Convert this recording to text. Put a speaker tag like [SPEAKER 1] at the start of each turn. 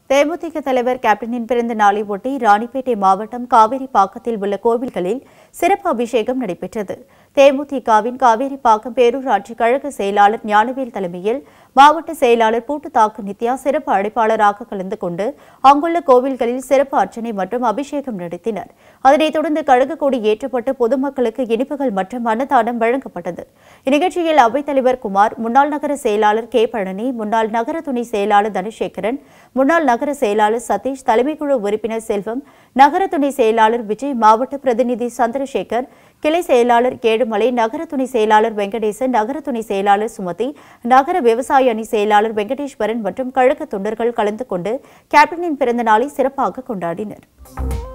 [SPEAKER 1] தேமுதிக தலைவர் கேப்டனின் பிறந்த நாளை ஒட்டி ராணிப்பேட்டை மாவட்டம் காவேரி பாக்கத்தில் உள்ள கோவில்களில் சிறப்பு அபிஷேகம் நடைபெற்றது தேமுதிகவின் காவேரிப்பாக்கம் பேரூராட்சி கழக செயலாளர் ஞானவேல் தலைமையில் மாவட்ட செயலாளர் பூட்டுத்தாக்கு நித்யா சிறப்பு அழைப்பாளராக கலந்து கொண்டு அங்குள்ள கோவில்களில் சிறப்பு அர்ச்சனை மற்றும் அபிஷேகம் நடத்தினர் அதனைத் தொடர்ந்து கழக கொடி ஏற்றப்பட்டு பொதுமக்களுக்கு இனிப்புகள் மற்றும் அன்னதானம் வழங்கப்பட்டது இந்நிகழ்ச்சியில் அவைத்தலைவர் குமார் முன்னாள் நகர செயலாளர் கே பழனி முன்னாள் நகர துணை செயலாளர் தனசேகரன் முன்னாள் நகர செயலாளர் சதீஷ் தலைமைக்குழு உறுப்பினர் செல்வம் நகர துணை செயலாளர் விஜய் மாவட்ட பிரதிநிதி சந்திரசேகர் கிளை செயலாளர் கேடுமலை நகர துணை செயலாளர் வெங்கடேசன் நகர துணை செயலாளர் சுமதி நகர விவசாய அணி செயலாளர் வெங்கடேஸ்வரன் மற்றும் கழக தொண்டர்கள் கலந்து கொண்டு கேப்டனின் பிறந்த நாளை சிறப்பாக கொண்டாடினர்